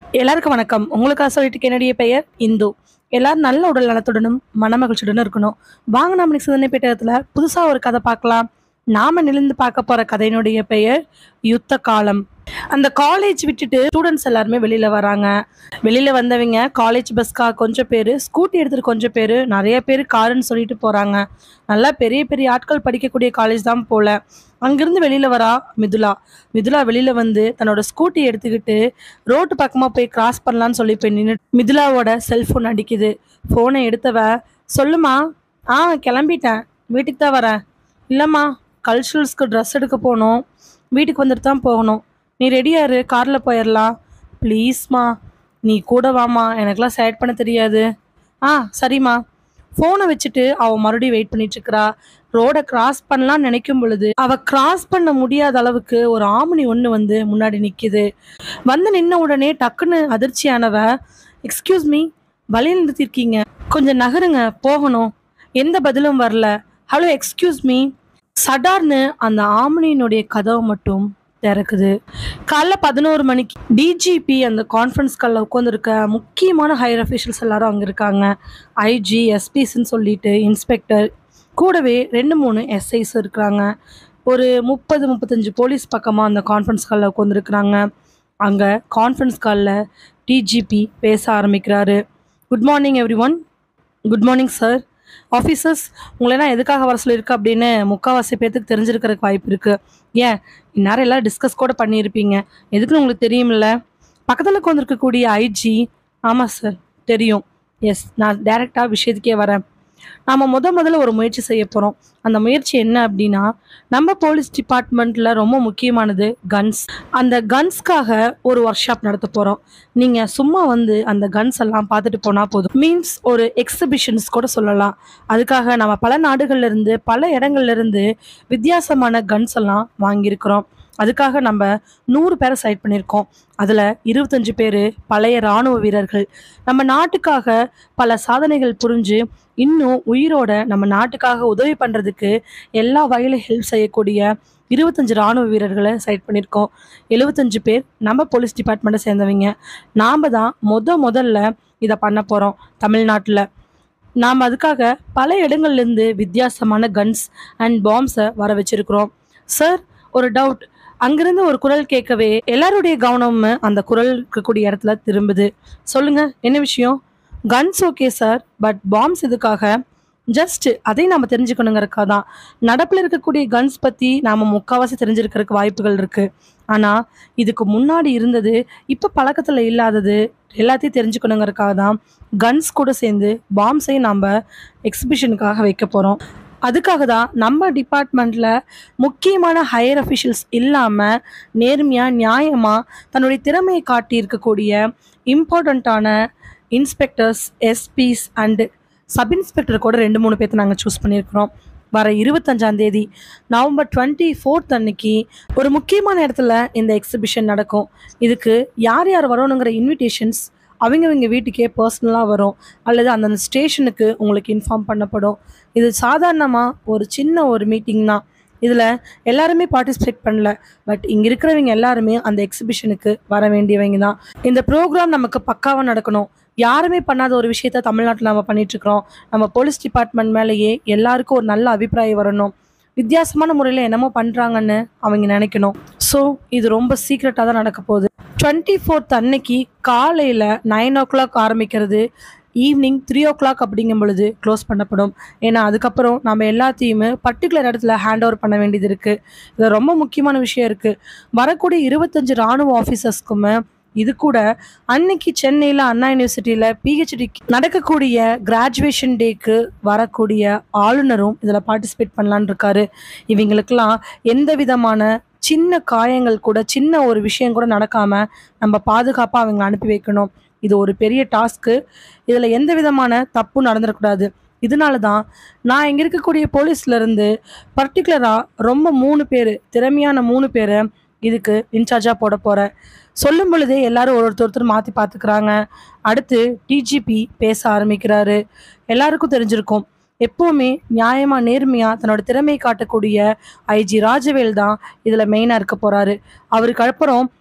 எல்லாருக்கும் வணக்கம் உங்களுக்காக சொல்லிட்டு என்னுடைய பெயர் இந்து எல்லாரும் நல்ல உடல் நலத்துடனும் மனமகிழ்ச்சியுடனும் இருக்கணும் வாங்க நாம இன்னைக்கு சிந்தனை பெட்டகத்துல புதுசா ஒரு கதை பார்க்கலாம் நாம நிலந்து பார்க்க போற கதையினுடைய பெயர் யுத்த காலம் அந்த காலேஜ் விட்டுட்டு ஸ்டூடெண்ட்ஸ் எல்லாருமே வெளியில வராங்க வெளியில வந்தவங்க காலேஜ் பஸ்க்காக கொஞ்சம் பேர் ஸ்கூட்டி எடுத்துட்டு கொஞ்சம் பேர் நிறைய பேர் காருன்னு சொல்லிட்டு போறாங்க நல்லா பெரிய பெரிய ஆட்கள் படிக்கக்கூடிய காலேஜ் தான் போல அங்கிருந்து வெளியில வரா மிதுலா மிதுலா வெளியில வந்து தன்னோட ஸ்கூட்டி எடுத்துக்கிட்டு ரோட்டு பக்கமா போய் கிராஸ் பண்ணலான்னு சொல்லி போய் நின்று மிதுலாவோட செல்போன் அடிக்குது ஃபோனை எடுத்தவ சொல்லுமா ஆ கிளம்பிட்டேன் வீட்டுக்கு தான் வரேன் இல்லைம்மா கல்ச்சுரல்ஸ்க்கு ட்ரெஸ் எடுக்க போகணும் வீட்டுக்கு வந்துட்டு தான் போகணும் நீ ரெடியா இரு காரில் போயிடலாம் ப்ளீஸ்மா நீ கூட வாம்மா எனக்கெல்லாம் செலக்ட் பண்ண தெரியாது ஆ சரிம்மா ஃபோனை வச்சுட்டு அவ மறுபடியும் வெயிட் பண்ணிட்டு இருக்கறா ரோட கிராஸ் பண்ணலாம் நினைக்கும் பொழுது அவ கிராஸ் பண்ண முடியாத அளவுக்கு ஒரு ஆமணி ஒன்று வந்து முன்னாடி நிக்குது வந்து நின்ன உடனே டக்குன்னு அதிர்ச்சியானவ எக்ஸ்கியூஸ் மீ வழியில் நிறுத்திருக்கீங்க கொஞ்சம் நகருங்க போகணும் எந்த பதிலும் வரல ஹலோ எக்ஸ்கியூஸ் மீ சடார்னு அந்த ஆமணியினுடைய கதவு மட்டும் திறக்குது காலைல பதினோரு மணிக்கு டிஜிபி அந்த கான்ஃபரன்ஸ் காலில் உட்காந்துருக்க முக்கியமான ஹையர் அஃபீஷியல்ஸ் எல்லாரும் அங்கே இருக்காங்க ஐஜி எஸ்பிஸ்ன்னு சொல்லிட்டு இன்ஸ்பெக்டர் கூடவே ரெண்டு மூணு எஸ்ஐஸ் இருக்கிறாங்க ஒரு முப்பது முப்பத்தஞ்சு போலீஸ் பக்கமாக அந்த கான்ஃபரன்ஸ் காலில் உட்காந்துருக்குறாங்க அங்கே கான்ஃபரன்ஸ் காலில் டிஜிபி பேச ஆரம்பிக்கிறாரு good morning everyone good morning sir officers உங்களெல்லாம் எதுக்காக வர சொல்லியிருக்கு அப்படின்னு முக்கால்வாசி பேர்த்துக்கு தெரிஞ்சிருக்கிறதுக்கு வாய்ப்பு இருக்குது ஏன் இந்நேரம் எல்லாம் டிஸ்கஸ் கூட பண்ணியிருப்பீங்க எதுக்குன்னு உங்களுக்கு தெரியுமில்ல பக்கத்தில் உட்காந்துருக்கக்கூடிய ஐஜி ஆமாம் சார் தெரியும் எஸ் நான் டைரெக்டாக விஷயத்துக்கே வரேன் நாம் முத முதல்ல ஒரு முயற்சி செய்ய போகிறோம் அந்த முயற்சி என்ன அப்படின்னா நம்ம போலீஸ் டிபார்ட்மெண்ட்டில் ரொம்ப முக்கியமானது கன்ஸ் அந்த கன்ஸ்க்காக ஒரு ஒர்க் ஷாப் நடத்த போகிறோம் நீங்கள் சும்மா வந்து அந்த கன்ஸ் எல்லாம் பார்த்துட்டு போனால் போதும் மீன்ஸ் ஒரு எக்ஸிபிஷன்ஸ் கூட சொல்லலாம் அதுக்காக நம்ம பல நாடுகள்ல இருந்து பல இடங்கள்ல இருந்து வித்தியாசமான கன்ஸ் எல்லாம் வாங்கியிருக்கிறோம் அதுக்காக நம்ம நூறு பேரை செலக்ட் பண்ணியிருக்கோம் அதில் இருபத்தஞ்சு பேர் பழைய இராணுவ வீரர்கள் நம்ம நாட்டுக்காக பல சாதனைகள் புரிஞ்சு இன்னும் உயிரோட நம்ம நாட்டுக்காக உதவி பண்ணுறதுக்கு எல்லா வகையிலும் ஹெல்ப் செய்யக்கூடிய இருபத்தஞ்சு ராணுவ வீரர்களை செலக்ட் பண்ணியிருக்கோம் எழுபத்தஞ்சு பேர் நம்ம போலீஸ் டிபார்ட்மெண்ட்டை சேர்ந்தவங்க நாம் தான் முத முதல்ல இதை பண்ண போகிறோம் தமிழ்நாட்டில் நாம் அதுக்காக பல இடங்கள்லேருந்து வித்தியாசமான கன்ஸ் அண்ட் பாம்ஸை வர வச்சிருக்கிறோம் சார் ஒரு டவுட் அங்கிருந்து ஒரு குரல் கேட்கவே எல்லாருடைய கவனமும் அந்த குரல் இருக்கக்கூடிய இடத்துல திரும்புது சொல்லுங்க என்ன விஷயம் guns okay sir but bombs இதுக்காக ஜஸ்ட் அதை நாம் தெரிஞ்சுக்கணுங்கிறக்காக தான் நடப்பில் இருக்கக்கூடிய கன்ஸ் பற்றி நாம் முக்கால்வாசி தெரிஞ்சிருக்கிறதுக்கு வாய்ப்புகள் இருக்குது ஆனால் இதுக்கு முன்னாடி இருந்தது இப்போ பழக்கத்தில் இல்லாதது எல்லாத்தையும் தெரிஞ்சுக்கணுங்கிறக்காக தான் கன்ஸ் கூட சேர்ந்து பாம்ஸையும் நம்ம எக்ஸிபிஷனுக்காக வைக்க போகிறோம் அதுக்காக தான் நம்ம டிபார்ட்மெண்ட்டில் முக்கியமான ஹையர் அஃபிஷியல்ஸ் இல்லாமல் நேர்மையாக நியாயமாக தன்னுடைய திறமையை காட்டி இருக்கக்கூடிய இம்பார்ட்டண்ட்டான inspectors SPs and sub inspector கூட ரெண்டு மூணு பேர்த்த நாங்கள் சூஸ் பண்ணியிருக்கிறோம் வர இருபத்தஞ்சாம் தேதி நவம்பர் டுவெண்ட்டி ஃபோர்த் அன்னைக்கு ஒரு முக்கியமான இடத்துல இந்த எக்ஸிபிஷன் நடக்கும் இதுக்கு யார் யார் வரணுங்கிற இன்விடேஷன்ஸ் அவங்கவங்க வீட்டுக்கே பர்சனலாக வரும் அல்லது அந்தந்த ஸ்டேஷனுக்கு உங்களுக்கு இன்ஃபார்ம் பண்ணப்படும் இது சாதாரணமாக ஒரு சின்ன ஒரு மீட்டிங் தான் இதில் எல்லாருமே பார்ட்டிசிபேட் பண்ணல பட் இங்கே இருக்கிறவங்க எல்லாருமே அந்த எக்ஸிபிஷனுக்கு வர வேண்டியவங்க தான் இந்த ப்ரோக்ராம் நமக்கு பக்காவாக நடக்கணும் யாருமே பண்ணாத ஒரு விஷயத்த தமிழ்நாட்டில் நம்ம பண்ணிட்டு இருக்கிறோம் நம்ம போலீஸ் டிபார்ட்மெண்ட் மேலேயே எல்லாருக்கும் ஒரு நல்ல அபிப்பிராயம் வரணும் வித்தியாசமான முறையில் என்னமோ பண்ணுறாங்கன்னு அவங்க நினைக்கணும் ஸோ இது ரொம்ப சீக்ரெட்டாக தான் நடக்க போகுது டுவெண்ட்டி ஃபோர்த் அன்னைக்கு காலையில் நைன் ஓ கிளாக் ஆரம்பிக்கிறது ஈவினிங் த்ரீ ஓ கிளாக் அப்படிங்கும் பொழுது க்ளோஸ் பண்ணப்படும் ஏன்னா அதுக்கப்புறம் நம்ம எல்லாத்தையுமே பர்டிகுலர் இடத்துல ஹேண்ட் ஓவர் பண்ண வேண்டியது இருக்குது இது ரொம்ப முக்கியமான விஷயம் இருக்குது வரக்கூடிய இருபத்தஞ்சு ராணுவ ஆஃபீஸர்ஸ்க்குமே இது கூட அன்னைக்கு சென்னையில் அண்ணா யூனிவர்சிட்டியில் பிஹெச்டி நடக்கக்கூடிய கிராஜுவேஷன் டேக்கு வரக்கூடிய ஆளுநரும் இதில் பார்ட்டிசிபேட் பண்ணலான்னு இருக்காரு இவங்களுக்கெல்லாம் எந்த விதமான சின்ன காயங்கள் கூட சின்ன ஒரு விஷயம் கூட நடக்காம நம்ம பாதுகாப்பாக அவங்க அனுப்பி வைக்கணும் இது ஒரு பெரிய டாஸ்க்கு இதில் எந்த விதமான தப்பும் நடந்துடக்கூடாது இதனால தான் நான் இங்கே இருக்கக்கூடிய போலீஸ்ல இருந்து பர்டிகுலராக ரொம்ப மூணு பேர் திறமையான மூணு பேரை இதுக்கு இன்சார்ஜாக போட போகிறேன் சொல்லும் பொழுதே எல்லாரும் ஒரு ஒருத்தர் ஒருத்தர் மாற்றி பார்த்துக்கிறாங்க அடுத்து டிஜிபி பேச ஆரம்பிக்கிறாரு எல்லாருக்கும் தெரிஞ்சிருக்கும் எப்போவுமே நியாயமாக நேர்மையாக தன்னோட திறமையை காட்டக்கூடிய ஐஜி ராஜவேல் தான் இதில் மெயினாக இருக்க போகிறாரு அவருக்கு அப்புறம்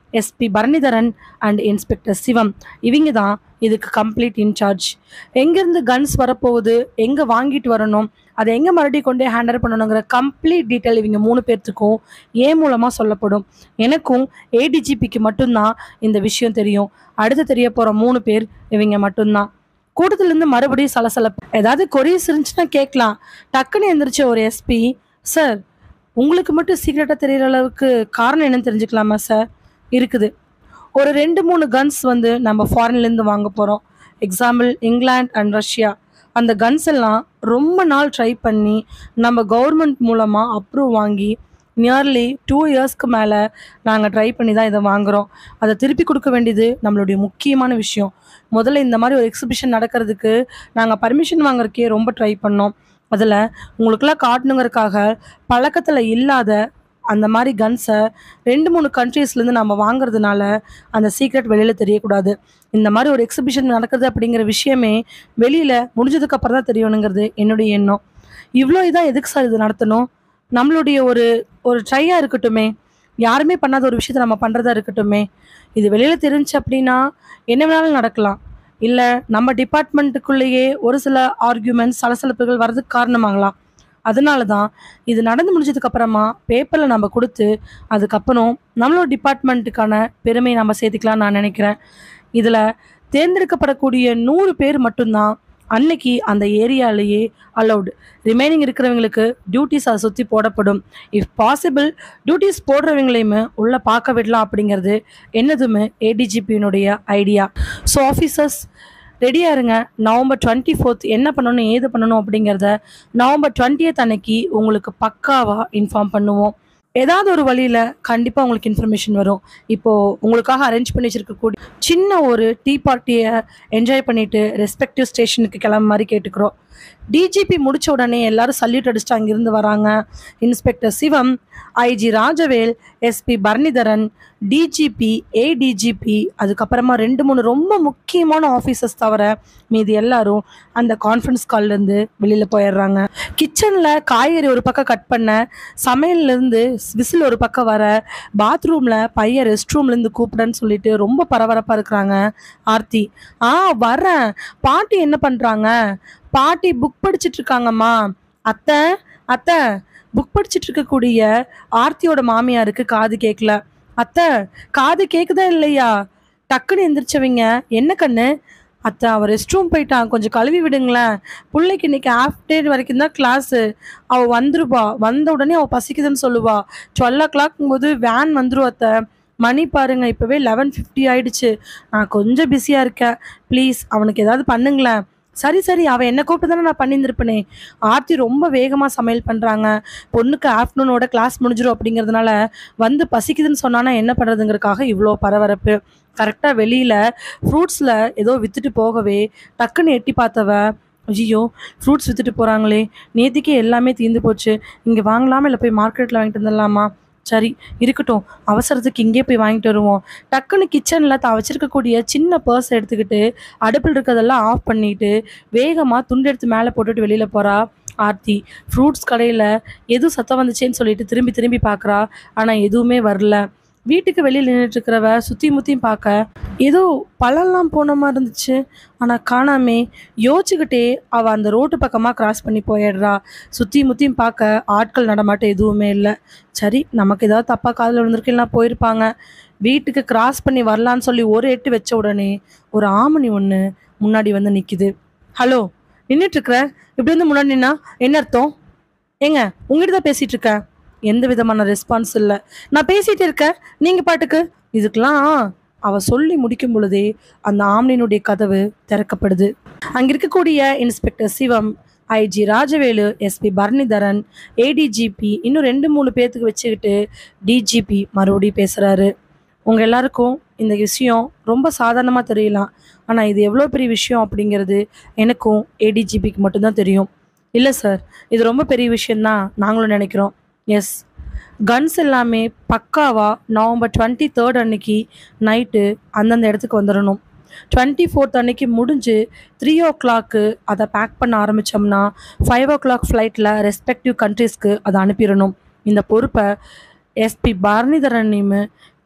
SP Bharanidharan and inspector Sivam இவங்க தான் இதுக்கு கம்ப்ளீட் இன்சார்ஜ் எங்கேருந்து கன்ஸ் வரப்போகுது எங்கே வாங்கிட்டு வரணும் அதை எங்கே மறுபடியும் கொண்டு ஹேண்டல் பண்ணணுங்கிற கம்ப்ளீட் டீட்டெயில் இவங்க மூணு பேர்த்துக்கும் ஏன் மூலமாக சொல்லப்படும் எனக்கும் ஏடிஜிபிக்கு மட்டும்தான் இந்த விஷயம் தெரியும் அடுத்து தெரிய போகிற மூணு பேர் இவங்க மட்டும்தான் கூட்டத்திலேருந்து மறுபடியும் சலசலப்பு ஏதாவது கொரியஸ் இருந்துச்சுன்னா கேட்கலாம் டக்குன்னு எந்திரிச்ச ஒரு எஸ்பி சார் உங்களுக்கு மட்டும் சீக்கிரட்டாக தெரியற அளவுக்கு காரணம் என்னன்னு தெரிஞ்சுக்கலாமா சார் இருக்குது ஒரு ரெண்டு மூணு கன்ஸ் வந்து நம்ம ஃபாரின்லேருந்து வாங்க போகிறோம் எக்ஸாம்பிள் இங்கிலாந்து அண்ட் ரஷ்யா அந்த கன்ஸ் எல்லாம் ரொம்ப நாள் ட்ரை பண்ணி நம்ம கவர்மெண்ட் மூலமாக அப்ரூவ் வாங்கி நியர்லி டூ இயர்ஸ்க்கு மேலே நாங்கள் ட்ரை பண்ணி தான் இதை வாங்குகிறோம் அதை திருப்பி கொடுக்க வேண்டியது நம்மளுடைய முக்கியமான விஷயம் முதல்ல இந்த மாதிரி ஒரு எக்ஸிபிஷன் நடக்கிறதுக்கு நாங்கள் பர்மிஷன் வாங்குறதுக்கே ரொம்ப ட்ரை பண்ணோம் அதில் உங்களுக்கெல்லாம் காட்டணுங்கிறதுக்காக பழக்கத்தில் இல்லாத அந்த மாதிரி கன்ஸை ரெண்டு மூணு கண்ட்ரீஸ்லேருந்து நம்ம வாங்குறதுனால அந்த சீக்ரெட் வெளியில் தெரியக்கூடாது இந்த மாதிரி ஒரு எக்ஸிபிஷன் நடக்குது அப்படிங்கிற விஷயமே வெளியில் முடிஞ்சதுக்கு அப்புறம் தான் தெரியணுங்கிறது என்னுடைய எண்ணம் இவ்வளோ இதான் எதுக்கு சார் இது நடத்தணும் நம்மளுடைய ஒரு ஒரு ட்ரையாக இருக்கட்டுமே யாருமே பண்ணாத ஒரு விஷயத்தை நம்ம பண்ணுறதா இருக்கட்டுமே இது வெளியில் தெரிஞ்சு அப்படின்னா என்ன வேணாலும் நடக்கலாம் இல்லை நம்ம டிபார்ட்மெண்ட்டுக்குள்ளேயே ஒரு சில ஆர்கியூமெண்ட்ஸ் சலசலப்புகள் வர்றதுக்கு காரணமாகலாம் அதனால தான் இது நடந்து முடிஞ்சதுக்கு அப்புறமா பேப்பரில் நம்ம கொடுத்து அதுக்கப்புறம் நம்மளோட டிபார்ட்மெண்ட்டுக்கான பெருமையை நம்ம சேர்த்துக்கலாம்னு நான் நினைக்கிறேன் இதில் தேர்ந்தெடுக்கப்படக்கூடிய நூறு பேர் மட்டும்தான் அன்னைக்கு அந்த ஏரியாலேயே அலௌடு ரிமைனிங் இருக்கிறவங்களுக்கு டியூட்டிஸ் அதை சுற்றி போடப்படும் இஃப் பாசிபிள் டியூட்டிஸ் போடுறவங்களையுமே உள்ளே பார்க்க விடலாம் அப்படிங்கிறது என்னதுமே ஏடிஜிபியினுடைய ஐடியா ஸோ ஆஃபீஸர்ஸ் ரெடியாக இருங்க நவம்பர் டுவெண்ட்டி ஃபோர்த் என்ன பண்ணணும் ஏது பண்ணணும் அப்படிங்கிறத நவம்பர் டுவெண்ட்டியத் அன்னைக்கு உங்களுக்கு பக்காவாக இன்ஃபார்ம் பண்ணுவோம் ஏதாவது ஒரு வழியில் கண்டிப்பாக உங்களுக்கு இன்ஃபர்மேஷன் வரும் இப்போது உங்களுக்காக அரேஞ்ச் பண்ணி வச்சிருக்கக்கூடிய சின்ன ஒரு டீ பார்ட்டியை என்ஜாய் பண்ணிட்டு ரெஸ்பெக்டிவ் ஸ்டேஷனுக்கு கிளம்ப மாதிரி கேட்டுக்கிறோம் டிஜிபி முடிச்ச உடனே எல்லாரும் சல்யூட் அடிச்சுட்டு அங்கிருந்து வராங்க inspector Sivam IG Rajavel SP Bharanidharan DGP ADGP அதுக்கப்புறமா ரெண்டு மூணு ரொம்ப முக்கியமான ஆஃபீஸர்ஸ் தவிர மீதி எல்லாரும் அந்த கான்ஃபரன்ஸ் கால்லேருந்து வெளியில் போயிடுறாங்க கிச்சனில் காய்கறி ஒரு பக்கம் கட் பண்ண சமையல்லேருந்து விசில் ஒரு பக்கம் வர பாத்ரூமில் பையன் ரெஸ்ட் ரூம்லேருந்து கூப்பிடன்னு சொல்லிட்டு ரொம்ப பரபரப்பாக இருக்கிறாங்க ஆர்த்தி ஆ வரேன் பாட்டி என்ன பண்ணுறாங்க பாட்டி புக் படிச்சிட்டு இருக்காங்கம்மா அத்தை அத்தை புக் படிச்சிட்டு இருக்கக்கூடிய ஆர்த்தியோட மாமியாருக்கு காது கேட்கல அத்தை காது கேக்குதா இல்லையா டக்குன்னு எந்திரிச்சவங்க என்ன கண்ணு அத்தை அவள் ரெஸ்ட் ரூம் போயிட்டான் கொஞ்சம் கழுவி விடுங்களேன் பிள்ளைக்கு இன்னைக்கு ஆஃப் டே வரைக்கும் தான் கிளாஸு அவள் வந்துருவா வந்த உடனே அவள் பசிக்குதுன்னு சொல்லுவா டுவெல் ஓ கிளாக்கும் போது வேன் வந்துரும் அத்தை மணி பாருங்க இப்போவே லெவன் ஃபிஃப்டி ஆயிடுச்சு நான் கொஞ்சம் பிஸியாக இருக்கேன் ப்ளீஸ் அவனுக்கு ஏதாவது பண்ணுங்களேன் சரி சரி அவன் என்ன கூப்பிட்டு தானே நான் பண்ணியிருந்திருப்பேனே ஆர்த்தி ரொம்ப வேகமாக சமையல் பண்ணுறாங்க பொண்ணுக்கு ஆஃப்டர்நூனோட கிளாஸ் முடிஞ்சிடும் அப்படிங்கிறதுனால வந்து பசிக்குதுன்னு சொன்னானா என்ன பண்ணுறதுங்கிறதுக்காக இவ்வளோ பரபரப்பு கரெக்டாக வெளியில் ஃப்ரூட்ஸில் ஏதோ விற்றுட்டு போகவே டக்குன்னு எட்டி பார்த்தவ ஐயோ ஃப்ரூட்ஸ் விற்றுட்டு போகிறாங்களே நேத்திக்கே எல்லாமே தீர்ந்து போச்சு இங்கே வாங்கலாமா இல்லை போய் மார்க்கெட்டில் வாங்கிட்டு வந்துடலாமா சரி இருக்கட்டும் அவசரத்துக்கு இங்கே போய் வாங்கிட்டு வருவோம் டக்குன்னு கிச்சனில் தான் வச்சிருக்கக்கூடிய சின்ன பர்ஸ் எடுத்துக்கிட்டு அடுப்பில் இருக்கிறதெல்லாம் ஆஃப் பண்ணிட்டு வேகமாக துண்டு எடுத்து மேலே போட்டுட்டு வெளியில் போகிறா ஆர்த்தி ஃப்ரூட்ஸ் கடையில் எதுவும் சத்தம் வந்துச்சேன்னு சொல்லிட்டு திரும்பி திரும்பி பார்க்குறா ஆனால் எதுவுமே வரல வீட்டுக்கு வெளியில் நின்றுட்டு இருக்கிறவ சுற்றி முற்றியும் பார்க்க ஏதோ பழம்லாம் போன மாதிரி இருந்துச்சு ஆனால் காணாமே யோசிச்சுக்கிட்டே அவள் அந்த ரோட்டு பக்கமாக கிராஸ் பண்ணி போயிடுறா சுற்றி முற்றியும் பார்க்க ஆட்கள் நடமாட்டம் எதுவுமே இல்லை சரி நமக்கு ஏதாவது தப்பாக காதில் விழுந்திருக்கலாம் போயிருப்பாங்க வீட்டுக்கு கிராஸ் பண்ணி வரலான்னு சொல்லி ஒரு எட்டு வச்ச உடனே ஒரு ஆமணி ஒன்று முன்னாடி வந்து நிற்கிது ஹலோ நின்றுட்டுருக்குற இப்படி வந்து முன்னாடி நின்னா என்ன அர்த்தம் ஏங்க உங்ககிட்ட தான் பேசிகிட்டு இருக்கேன் எந்த விதமான ரெஸ்பான்ஸ் இல்லை நான் பேசிகிட்டு இருக்கேன் நீங்கள் பாட்டுக்கு இதுக்கெல்லாம் அவ சொல்லி முடிக்கும் பொழுதே அந்த ஆம்னினுடைய கதவு திறக்கப்படுது அங்கே இருக்கக்கூடிய inspector Sivam IG Rajavelu SP Bharanidharan ADGP இன்னும் ரெண்டு மூணு பேர்த்துக்கு வச்சுக்கிட்டு டிஜிபி மறுபடியும் பேசுகிறாரு உங்கள் எல்லாருக்கும் இந்த விஷயம் ரொம்ப சாதாரணமாக தெரியலாம் ஆனால் இது எவ்வளோ பெரிய விஷயம் அப்படிங்கிறது எனக்கும் ஏடிஜிபிக்கு மட்டும்தான் தெரியும் இல்லை சார் இது ரொம்ப பெரிய விஷயம்தான் நாங்களும் நினைக்கிறோம் எஸ் கன்ஸ் எல்லாமே பக்காவாக நவம்பர் டுவெண்ட்டி தேர்ட் அன்னைக்கு நைட்டு அந்தந்த இடத்துக்கு வந்துடணும் டுவெண்ட்டி ஃபோர்த் அன்னைக்கு முடிஞ்சு த்ரீ ஓ கிளாக்கு அதை பேக் பண்ண ஆரம்பித்தோம்னா ஃபைவ் ஓ கிளாக் ஃப்ளைட்டில் ரெஸ்பெக்டிவ் கண்ட்ரீஸ்க்கு அதை அனுப்பிடணும் இந்த பொறுப்பை எஸ்பி பரணிதரனையும்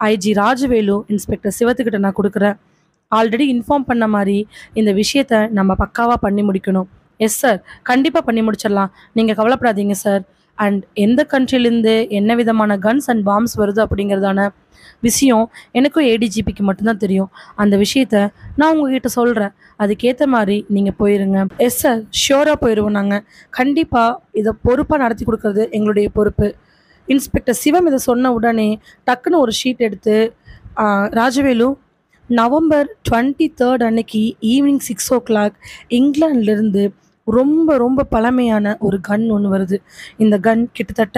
ஐஜி ராஜவேலு இன்ஸ்பெக்டர் சிவத்துக்கிட்ட நான் கொடுக்குறேன் ஆல்ரெடி இன்ஃபார்ம் பண்ண மாதிரி இந்த விஷயத்த நம்ம பக்காவாக பண்ணி முடிக்கணும் எஸ் சார் கண்டிப்பாக பண்ணி முடிச்சிடலாம் நீங்கள் கவலைப்படாதீங்க சார் அண்ட் எந்த கண்ட்ரிலேருந்து என்ன விதமான கன்ஸ் அண்ட் பாம்ஸ் வருது அப்படிங்கிறதான விஷயம் எனக்கும் ஏடிஜிபிக்கு மட்டும்தான் தெரியும் அந்த விஷயத்த நான் உங்ககிட்ட சொல்கிறேன் அதுக்கேற்ற மாதிரி நீங்கள் போயிருங்க எஸ் சார் ஷியோராக போயிடுவோம் நாங்கள் கண்டிப்பாக இதை பொறுப்பாக நடத்தி கொடுக்கறது எங்களுடைய பொறுப்பு இன்ஸ்பெக்டர் சிவம் இதை சொன்ன உடனே டக்குன்னு ஒரு ஷீட் எடுத்து ஆ, ராஜவேலு நவம்பர் டுவெண்ட்டி தேர்ட் அன்னைக்கு ஈவினிங் சிக்ஸ் ஓ கிளாக் இங்கிலாந்துலேருந்து ரொம்ப ரொம்ப பழமையான ஒரு கன் ஒன்று வருது இந்த கன் கிட்டத்தட்ட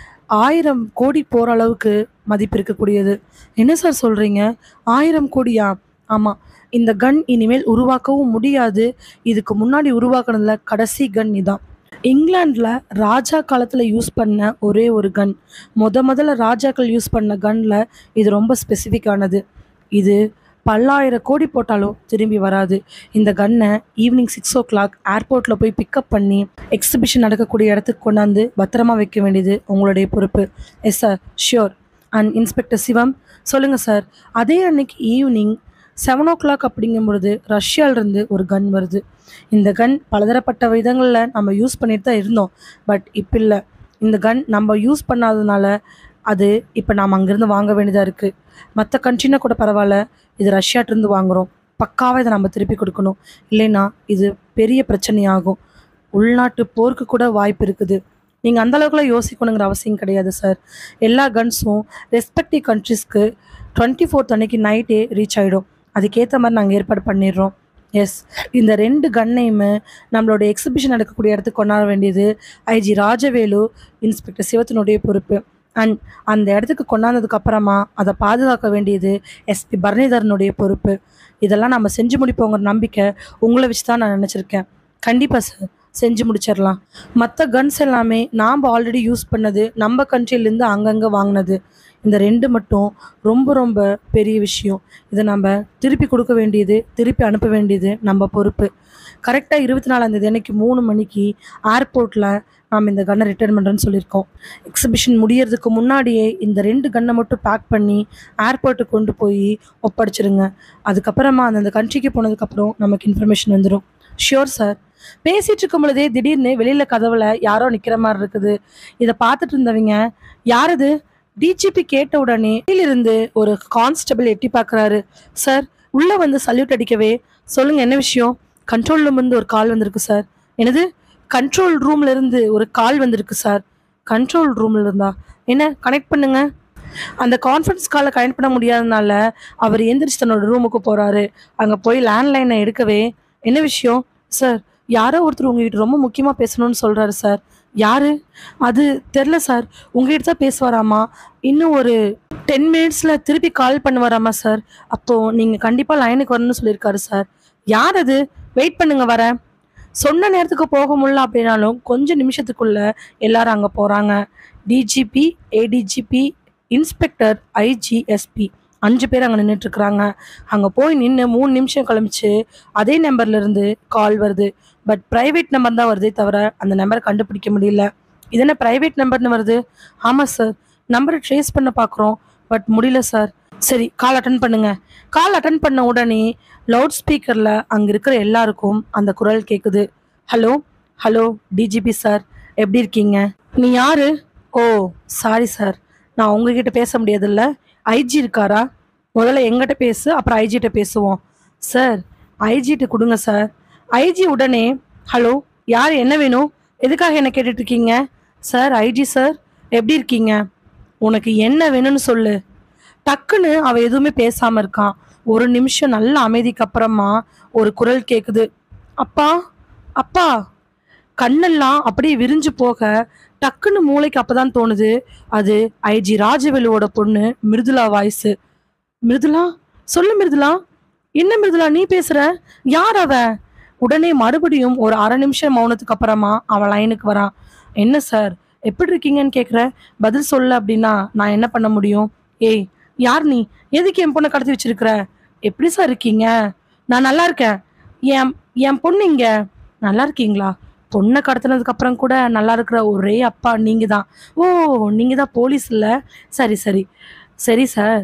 ஆயிரம் கோடி போகிற அளவுக்கு மதிப்பு இருக்கக்கூடியது என்ன சார் சொல்கிறீங்க ஆயிரம் கோடியா ஆமாம் இந்த கன் இனிமேல் உருவாக்கவும் முடியாது இதுக்கு முன்னாடி உருவாக்குனதுல கடைசி கன் இதான் இங்கிலாண்டில் ராஜா காலத்தில் யூஸ் பண்ண ஒரே ஒரு கன் முத முதல்ல ராஜாக்கள் யூஸ் பண்ண கன்னில் இது ரொம்ப ஸ்பெசிஃபிக்கானது இது பல்லாயிரம் கோடி போட்டாலும் திரும்பி வராது இந்த கன்னை ஈவினிங் சிக்ஸ் ஓ கிளாக் ஏர்போர்ட்டில் போய் பிக்கப் பண்ணி எக்ஸிபிஷன் நடக்கக்கூடிய இடத்துக்கு கொண்டாந்து பத்திரமா வைக்க வேண்டியது உங்களுடைய பொறுப்பு yes sir sure and inspector Sivam சொல்லுங்கள் சார் அதே அன்னைக்கு ஈவினிங் செவன் ஓ கிளாக் அப்படிங்கும் பொழுது ரஷ்யாவிலிருந்து ஒரு கன் வருது இந்த கன் பலதரப்பட்ட விதங்களில் நம்ம யூஸ் பண்ணிட்டு தான் இருந்தோம் பட் இப்போ இல்லை இந்த கன் நம்ம யூஸ் பண்ணாததுனால அது இப்போ நாம் அங்கேருந்து வாங்க வேண்டியதாக இருக்குது மற்ற கண்ட்ரினா கூட பரவாயில்ல இது ரஷ்யாட்டிருந்து வாங்குகிறோம் பக்காவாக இதை நம்ம திருப்பி கொடுக்கணும் இல்லைன்னா இது பெரிய பிரச்சனையாகும் உள்நாட்டு போருக்கு கூட வாய்ப்பு இருக்குது நீங்கள் அந்த அளவுக்குலாம் யோசிக்கணுங்கிற அவசியம் கிடையாது சார் எல்லா கன்ஸும் ரெஸ்பெக்டிவ் கண்ட்ரிஸ்க்கு டுவெண்ட்டி ஃபோர்த் அன்னைக்கு நைட்டே ரீச் ஆகிடும் அதுக்கேற்ற மாதிரி நாங்கள் ஏற்பாடு பண்ணிடுறோம் எஸ் இந்த ரெண்டு கன்னையுமே நம்மளோட எக்ஸிபிஷன் நடக்கக்கூடிய இடத்துக்கு கொண்டாட வேண்டியது ஐஜி ராஜவேலு இன்ஸ்பெக்டர் சிவத்தினுடைய பொறுப்பு அண்ட் அந்த இடத்துக்கு கொண்டாந்ததுக்கு அப்புறமா அதை பாதுகாக்க வேண்டியது எஸ்பி பரணிதரனுடைய பொறுப்பு இதெல்லாம் நம்ம செஞ்சு முடிப்போங்கிற நம்பிக்கை உங்களை வச்சு தான் நான் நினச்சிருக்கேன் கண்டிப்பாக சார் செஞ்சு முடிச்சிடலாம் மற்ற கன்ஸ் எல்லாமே நாம் ஆல்ரெடி யூஸ் பண்ணது நம்ம கண்ட்ரிலேருந்து அங்கங்கே வாங்கினது இந்த ரெண்டு மட்டும் ரொம்ப ரொம்ப பெரிய விஷயம் இதை நம்ம திருப்பி கொடுக்க வேண்டியது திருப்பி அனுப்ப வேண்டியது நம்ம பொறுப்பு கரெக்டாக இருபத்தி நாலாந்தேதி அன்னைக்கு மூணு மணிக்கு ஏர்போர்ட்டில் நாம் இந்த கன்னை ரிட்டர்ன் பண்ணுறேன்னு சொல்லியிருக்கோம் எக்ஸிபிஷன் முடியறதுக்கு முன்னாடியே இந்த ரெண்டு கன்னை மட்டும் பேக் பண்ணி ஏர்போர்ட்டுக்கு கொண்டு போய் ஒப்படைச்சிருங்க அதுக்கப்புறமா அந்தந்த கண்ட்ரிக்கு போனதுக்கப்புறம் நமக்கு இன்ஃபர்மேஷன் வந்துடும் ஷியோர் சார் பேசிட்டு இருக்கும் பொழுதே திடீர்னு வெளியில கதவுல யாரோ நிக்கிற மாதிரி இருக்குது இதை பார்த்துட்டு இருந்தவங்க யார் இது டிஜிபி கேட்ட உடனே இருந்து ஒரு கான்ஸ்டபிள் எட்டி பார்க்கறாரு சார் உள்ள வந்து சல்யூட் அடிக்கவே சொல்லுங்க என்ன விஷயம் கண்ட்ரோல் ரூம் இருந்து ஒரு கால் வந்திருக்கு சார் என்னது கண்ட்ரோல் ரூம்ல இருந்து ஒரு கால் வந்திருக்கு சார் கண்ட்ரோல் ரூம்ல இருந்தா என்ன கனெக்ட் பண்ணுங்க அந்த கான்ஃபரன்ஸ் காலை கனெக்ட் பண்ண முடியாதனால அவர் எந்திரிச்சு தன்னோட ரூமுக்கு போறாரு அங்க போய் லேண்ட்லைனை எடுக்கவே என்ன விஷயம் சார் யாரோ ஒருத்தர் உங்ககிட்ட ரொம்ப முக்கியமாக பேசணும்னு சொல்கிறாரு சார் யாரு அது தெரில சார் உங்ககிட்ட தான் பேசுவாராமா இன்னும் ஒரு டென் மினிட்ஸில் திருப்பி கால் பண்ணுவாராமா சார் அப்போது நீங்கள் கண்டிப்பாக லைனுக்கு வரணும்னு சொல்லியிருக்காரு சார் யார் அது வெயிட் பண்ணுங்க வரேன் சொன்ன நேரத்துக்கு போக முடியல அப்படின்னாலும் கொஞ்சம் நிமிஷத்துக்குள்ள எல்லாரும் அங்கே போகிறாங்க டிஜிபி ஏடிஜிபி இன்ஸ்பெக்டர் ஐஜிஎஸ்பி அஞ்சு பேர் அங்கே நின்றுட்டுருக்குறாங்க அங்கே போய் நின்று மூணு நிமிஷம் கழிச்சு அதே நம்பர்ல இருந்து கால் வருது பட் ப்ரைவேட் நம்பர் தான் வருதே தவிர அந்த நம்பரை கண்டுபிடிக்க முடியல இது என்ன ப்ரைவேட் நம்பர்னு வருது ஆமாம் சார் நம்பரை ட்ரேஸ் பண்ண பார்க்குறோம் பட் முடியல சார் சரி கால் அட்டன் பண்ணுங்க கால் அட்டன் பண்ண உடனே லவுட் ஸ்பீக்கரில் அங்கே இருக்கிற எல்லாருக்கும் அந்த குரல் கேட்குது ஹலோ ஹலோ டிஜிபி சார் எப்படி இருக்கீங்க நீ யாரு ஓ சாரி சார் நான் உங்ககிட்ட பேச முடியாதுல்ல ஐஜி இருக்காரா முதல்ல எங்கிட்ட பேசு அப்புறம் ஐஜிட்ட பேசுவோம் சார் ஐஜிட்ட கொடுங்க சார் ஐஜி உடனே ஹலோ யார் என்ன வேணும் எதுக்காக என்ன கேட்டுட்டு இருக்கீங்க சார் ஐஜி சார் எப்படி இருக்கீங்க உனக்கு என்ன வேணும்னு சொல்லு டக்குன்னு அவ எதுவுமே பேசாம இருக்கான் ஒரு நிமிஷம் நல்ல அமைதிக்கு அப்புறமா ஒரு குரல் கேக்குது அப்பா அப்பா கண்ணெல்லாம் அப்படியே விரிஞ்சு போக டக்குன்னு மூளைக்கு அப்பதான் தோணுது அது ஐஜி ராஜவேலுவோட பொண்ணு மிருதுலா வாய்ஸ் மிருதுலா சொல்லு மிருதுலா என்ன மிருதுலா நீ பேசுற யார் அவ உடனே மறுபடியும் ஒரு அரை நிமிஷம் மௌனத்துக்கு அப்புறமா அவன் லைனுக்கு வரான் என்ன சார் எப்படி இருக்கீங்கன்னு கேட்குற பதில் சொல்ல அப்படின்னா நான் என்ன பண்ண முடியும் ஏய் யார் நீ எதுக்கு என் பொண்ணை கடத்தி வச்சிருக்கிற எப்படி சார் இருக்கீங்க நான் நல்லா இருக்கேன் என் என் பொண்ணு இங்க நல்லா இருக்கீங்களா பொண்ணை கடத்தினதுக்கு அப்புறம் கூட நல்லா இருக்கிற ஒரே அப்பா நீங்க தான் ஓ நீங்க தான் போலீஸ் இல்ல சரி சரி சரி சார்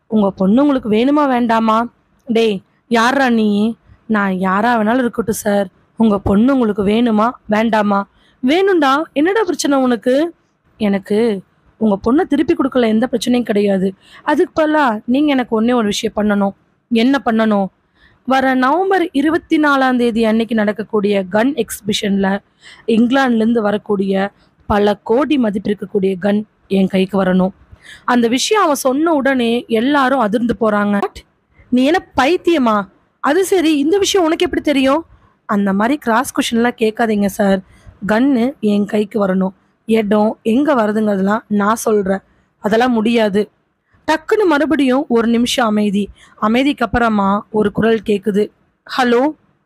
உங்க பொண்ணு உங்களுக்கு வேணுமா வேண்டாமா டேய் யாரா நீ நான் யாரா வேணாலும் இருக்கட்டும் சார் உங்க பொண்ணு உங்களுக்கு வேணுமா வேண்டாமா வேணும்டா என்னடா பிரச்சனை உனக்கு எனக்கு உங்க பொண்ணை திருப்பி கொடுக்கல எந்த பிரச்சனையும் கிடையாது அதுக்கு பதிலா நீங்க எனக்கு ஒண்ணே ஒரு விஷயம் பண்ணணும் என்ன பண்ணணும் வர நவம்பர் இருபத்தி நாலாம் தேதி அன்னைக்கு நடக்கக்கூடிய கன் எக்ஸிபிஷன்ல இங்கிலாந்துலேருந்து வரக்கூடிய பல கோடி மதிப்பு இருக்கக்கூடிய கன் என் கைக்கு வரணும் அந்த விஷயம் அவன் சொன்ன உடனே எல்லாரும் அதிர்ந்து போறாங்க "What? நீ என்ன பைத்தியமா அது சரி இந்த விஷயம் உனக்கு எப்படி தெரியும் அந்த மாதிரி கிராஸ் கொஷின்லாம் கேட்காதீங்க சார் கன்னு என் கைக்கு வரணும் இடம் எங்க வருதுங்கிறதெல்லாம் நான் சொல்றேன் அதெல்லாம் முடியாது டக்குன்னு மறுபடியும் ஒரு நிமிஷம் அமைதி அமைதிக்கு அப்புறமா ஒரு குரல் கேக்குது ஹலோ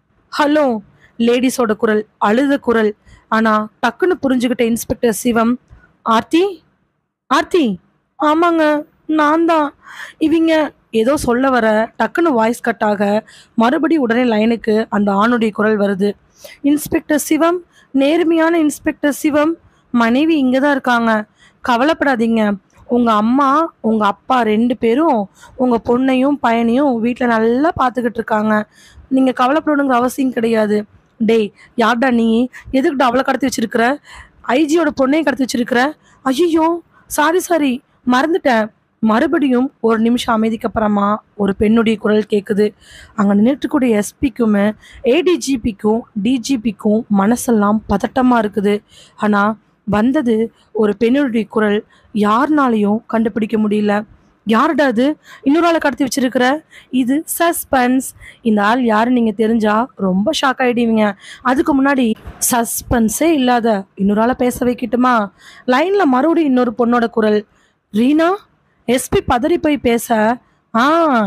ஹலோ லேடிஸோட குரல் அழுத குரல் ஆனா டக்குன்னு புரிஞ்சுக்கிட்ட இன்ஸ்பெக்டர் சிவம் ஆர்த்தி ஆர்த்தி ஆமாங்க நான் தான் இவங்க ஏதோ சொல்ல வர டக்குன்னு வாய்ஸ் கட் ஆக மறுபடியும் உடனே லைனுக்கு அந்த ஆணுடைய குரல் வருது இன்ஸ்பெக்டர் சிவம் நேர்மையான இன்ஸ்பெக்டர் சிவம் மனைவி இங்கே தான் இருக்காங்க கவலைப்படாதீங்க உங்க அம்மா உங்க அப்பா ரெண்டு பேரும் உங்க பொண்ணையும் பையனையும் வீட்டில் நல்லா பார்த்துக்கிட்டு இருக்காங்க நீங்க கவலைப்படணுங்கிற அவசியம் கிடையாது டேய் யார்டா நீ எதுக்குடா அவளை கடத்தி வச்சிருக்கிற ஐஜியோட பொண்ணையும் கடத்தி வச்சிருக்கிற ஐயோ சாரி சாரி மறந்துட்டேன் மறுபடியும் ஒரு நிமிஷம் அமைதிக்கு அப்புறமா ஒரு பெண்ணுடைய குரல் கேட்குது அங்கே நின்றுக்கூடிய எஸ்பிக்குமே ஏடிஜிபிக்கும் டிஜிபிக்கும் மனசெல்லாம் பதட்டமாக இருக்குது ஆனால் வந்தது ஒரு பெண்ணுடைய குரல் யாருனாலையும் கண்டுபிடிக்க முடியல யாருடா அது இன்னொரு ஆளை கடத்தி வச்சிருக்கிற இது சஸ்பென்ஸ் இந்த ஆள் யாரு நீங்க தெரிஞ்சா ரொம்ப ஷாக் ஆயிடுவீங்க அதுக்கு முன்னாடி சஸ்பென்ஸே இல்லாத இன்னொரு ஆளை பேச வைக்கட்டுமா லைன்ல மறுபடியும் இன்னொரு பொண்ணோட குரல் ரீனா எஸ்பி பதறி போய் பேச ஆ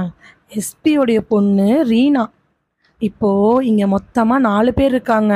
எஸ்பியோடைய பொண்ணு ரீனா இப்போ இங்க மொத்தமா நாலு பேர் இருக்காங்க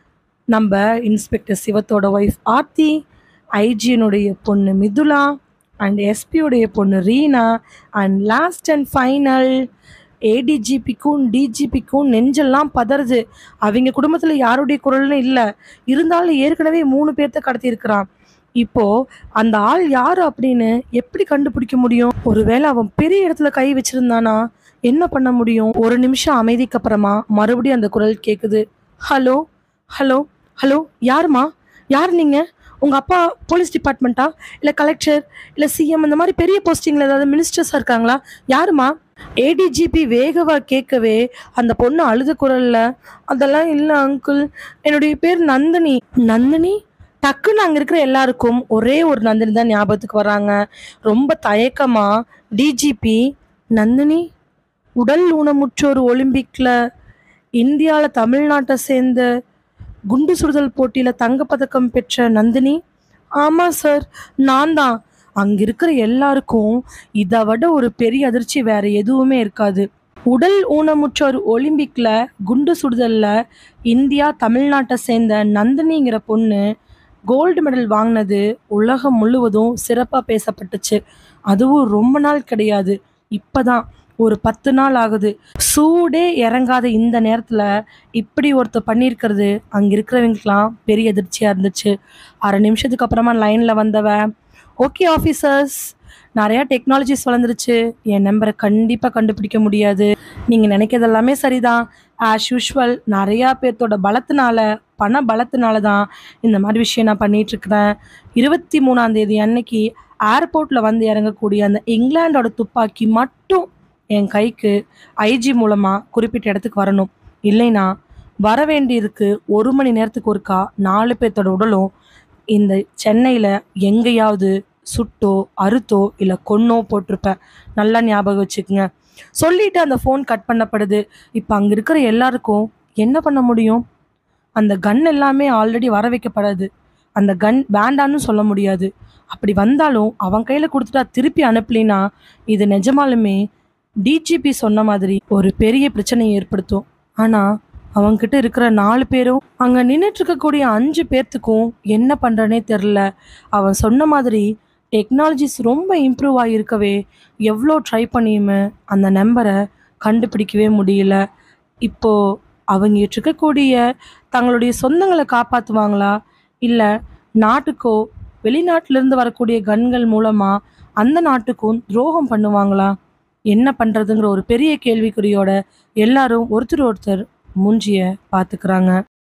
நம்ம இன்ஸ்பெக்டர் சிவத்தோட ஒய்ஃப் ஆர்த்தி ஐஜியனுடைய பொண்ணு மிதுலா அண்ட் எஸ்பியோடைய பொண்ணு Reena and last and final ஏடிஜிபிக்கும் டிஜிபிக்கும் நெஞ்செல்லாம் பதறுது அவங்க குடும்பத்தில் யாருடைய குரல்னு இல்லை இருந்தாலும் ஏற்கனவே மூணு பேர்த்த கடத்தியிருக்கிறான் இப்போ அந்த ஆள் யாரு அப்படின்னு எப்படி கண்டுபிடிக்க முடியும் ஒருவேளை அவன் பெரிய இடத்துல கை வச்சிருந்தானா என்ன பண்ண முடியும் ஒரு நிமிஷம் அமைதிக்கு அப்புறமா மறுபடியும் அந்த குரல் கேக்குது ஹலோ ஹலோ ஹலோ யாருமா யார் நீங்க உங்க அப்பா போலீஸ் டிபார்ட்மெண்ட்டா இல்ல கலெக்டர் இல்ல சிஎம் இந்த மாதிரி பெரிய போஸ்டிங்ல ஏதாவது மினிஸ்டர்ஸா இருக்காங்களா யாருமா ஏடிஜிபி வேகவா கேட்கவே அந்த பொண்ணு அழுத குரல்ல அதெல்லாம் இல்ல அங்கிள் என்னுடைய பேர் நந்தினி நந்தினி டக்குன்னு அங்க இருக்கிற எல்லாருக்கும் ஒரே ஒரு நந்தினி தான் ஞாபகத்துக்கு வராங்க ரொம்ப தயக்கமா டிஜிபி நந்தினி உடல் ஊனமுற்றோர் ஒலிம்பிக்ல இந்தியாவில் தமிழ்நாட்டை சேர்ந்த குண்டு சுடுதல் போட்டியில் தங்கப்பதக்கம் பெற்ற நந்தினி ஆமாம் சார் நான் தான் அங்கே இருக்கிற எல்லாருக்கும் இதை விட ஒரு பெரிய அதிர்ச்சி வேற எதுவுமே இருக்காது உடல் ஊனமுற்றோர் ஒலிம்பிக்ல குண்டு சுடுதல்ல இந்தியா தமிழ்நாட்டை சேர்ந்த நந்தினிங்கிற பொண்ணு கோல்டு மெடல் வாங்கினது உலகம் முழுவதும் சிறப்பாக பேசப்பட்டுச்சு அதுவும் ரொம்ப நாள் கிடையாது இப்பதான் ஒரு பத்து நாள் ஆகுது சூடே இறங்காத இந்த நேரத்தில் இப்படி ஒருத்தர் பண்ணியிருக்கிறது அங்கே இருக்கிறவங்களுக்குலாம் பெரிய அதிர்ச்சியாக இருந்துச்சு அரை நிமிஷத்துக்கு அப்புறமா லைனில் வந்தவ ஓகே ஆஃபீஸர்ஸ் நிறையா டெக்னாலஜிஸ் வளர்ந்துருச்சு என் நம்பரை கண்டிப்பாக கண்டுபிடிக்க முடியாது நீங்கள் நினைக்கிறது எல்லாமே சரிதான் ஆஸ் யூஷுவல் நிறையா பேர்த்தோட பலத்தினால பண பலத்தினால தான் இந்த மாதிரி விஷயம் நான் பண்ணிட்டு இருக்கிறேன் இருபத்தி மூணாம் தேதி அன்னைக்கு ஏர்போர்ட்டில் வந்து இறங்கக்கூடிய அந்த இங்கிலாண்டோட துப்பாக்கி மட்டும் என் கைக்கு ஐஜி மூலமாக குறிப்பிட்ட இடத்துக்கு வரணும் இல்லைன்னா வர வேண்டியிருக்கு ஒரு மணி நேரத்துக்கு ஒருக்கா நாலு பேர்த்தோட உடலும் இந்த சென்னையில் எங்கேயாவது சுட்டோ அறுத்தோ இல்லை கொன்னோ போட்டிருப்பேன் நல்லா ஞாபகம் வச்சுக்கோங்க சொல்லிட்டு அந்த ஃபோன் கட் பண்ணப்படுது இப்போ அங்கே இருக்கிற எல்லாருக்கும் என்ன பண்ண முடியும் அந்த கன் எல்லாமே ஆல்ரெடி வர வைக்கப்படாது அந்த கன் வேண்டான்னு சொல்ல முடியாது அப்படி வந்தாலும் அவன் கையில் கொடுத்துட்டா திருப்பி அனுப்பலினா இது நிஜமாலுமே டிஜிபி சொன்ன மாதிரி ஒரு பெரிய பிரச்சனையை ஏற்படுத்தும் ஆனால் அவன்கிட்ட இருக்கிற நாலு பேரும் அங்கே நின்றுட்டு இருக்கக்கூடிய அஞ்சு பேர்த்துக்கும் என்ன பண்ணுறனே தெரில அவன் சொன்ன மாதிரி டெக்னாலஜிஸ் ரொம்ப இம்ப்ரூவ் ஆகியிருக்கவே எவ்வளோ ட்ரை பண்ணியுமே அந்த நம்பரை கண்டுபிடிக்கவே முடியல இப்போ அவங்க இருக்கக்கூடிய தங்களுடைய சொந்தங்களை காப்பாற்றுவாங்களா இல்லை நாட்டுக்கோ வெளிநாட்டிலிருந்து வரக்கூடிய கன்கள் மூலமாக அந்த நாட்டுக்கும் துரோகம் பண்ணுவாங்களா என்ன பண்ணுறதுங்கிற ஒரு பெரிய கேள்விக்குறியோட எல்லாரும் ஒருத்தர் ஒருத்தர் மூஞ்சிய பார்த்துக்கிறாங்க